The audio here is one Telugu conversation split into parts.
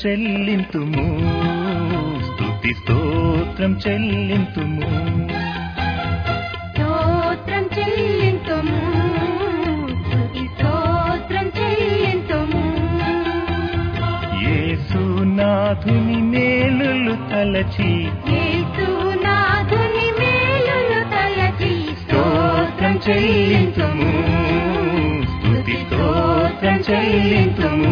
చెల్లింతుము స్తుతి స్తోత్రం చెల్లింతుము స్తోత్రం చెల్లింతుము స్తుతి స్తోత్రం చెల్లింతుము యేసునాథుని మేలులు తలచి యేసునాథుని మేలులు తలచి స్తోత్రం చెల్లింతుము స్తుతి స్తోత్రం చెల్లింతుము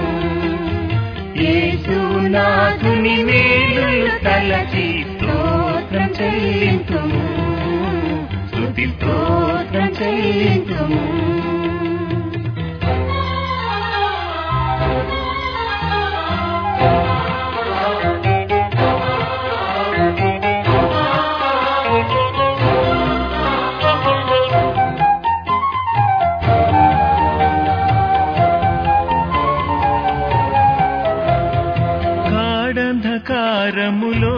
యేసునాథుని మేలులు తలచి స్తోత్రం చెల్లింతుము స్తుతి స్తోత్రం చెల్లింతుము గాఢంధకారములో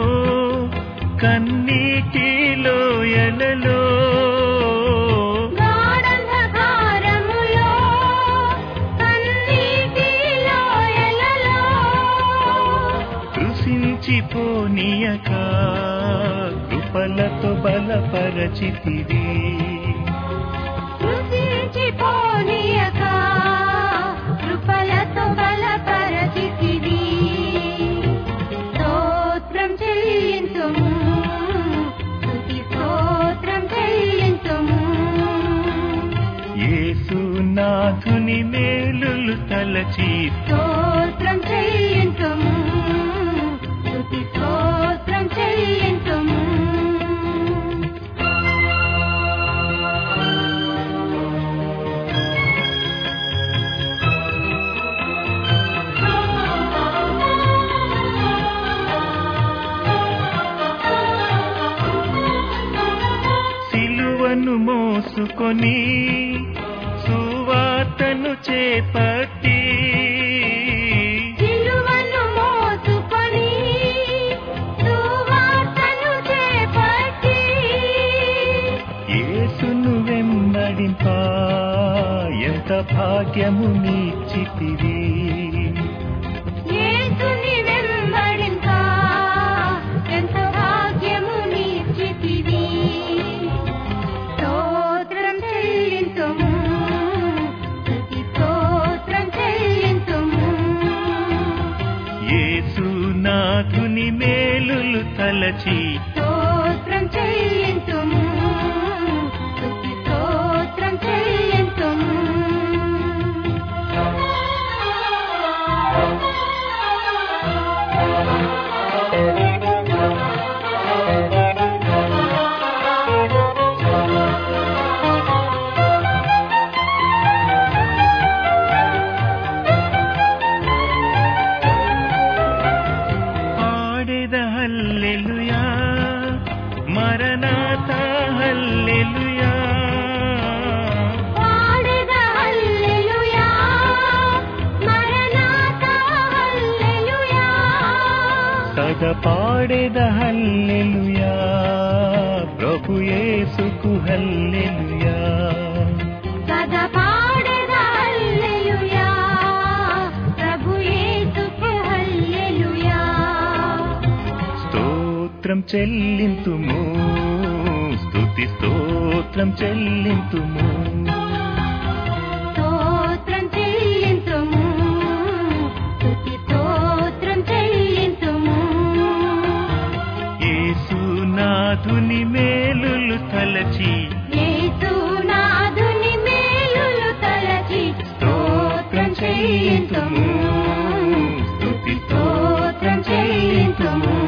కన్నీటిలో ఎలలో గాఢంధకారములో కన్నీటిలో ఎలలో కృషించిపోనీయక కృపలతో బలపరచితివి కృషించిపోనీయక కృపలతో బలపరచితివి. స్తోత్రం చెల్లింతుము, స్తుతి స్తోత్రం చెల్లింతుము. యేసునాథుని మేలులు తలచి స్తోత్రం చెల్లింతుము, స్తుతి స్తోత్రం చెల్లింతుము. సిలువను మోసుకొని సువార్తను చేపట్టి సిలువను మోసుకొని సువార్తను చేపట్టి యేసును వెంబడింప ఎంత భాగ్యము నీచితివి యేసుని వెంబడింప ఎంత భాగ్యము నీచితివి. స్తోత్రం చెల్లింతుము, స్తుతి స్తోత్రం చెల్లింతుము. యేసునాథుని మేలులు తలచి స్తోత్రం చెల్లింతుము, స్తుతి స్తోత్రం చెల్లింతుము. పాడెద హల్లెలూయా మరణాత హల్లెలూయా పాడెద హల్లెలూయా, మరణాతా హల్లెలూయా. సద పాడెద హల్లెలూయా ప్రభు యేసుకు హల్లెలూయా సదా పాడెద హల్లెలూయా, ప్రభు యేసుకు హల్లెలూయా. స్తోత్రం చెల్లింతుము స్తుతి స్తోత్రం చెల్లింతుము స్తోత్రం చెల్లింతుము, స్తుతి స్తోత్రం చెల్లింతుము. యేసునాథుని మేలులు తలచి యేసునాథుని మేలులు తలచి స్తోత్రం చెల్లింతుము స్తుతి స్తోత్రం చెల్లింతుము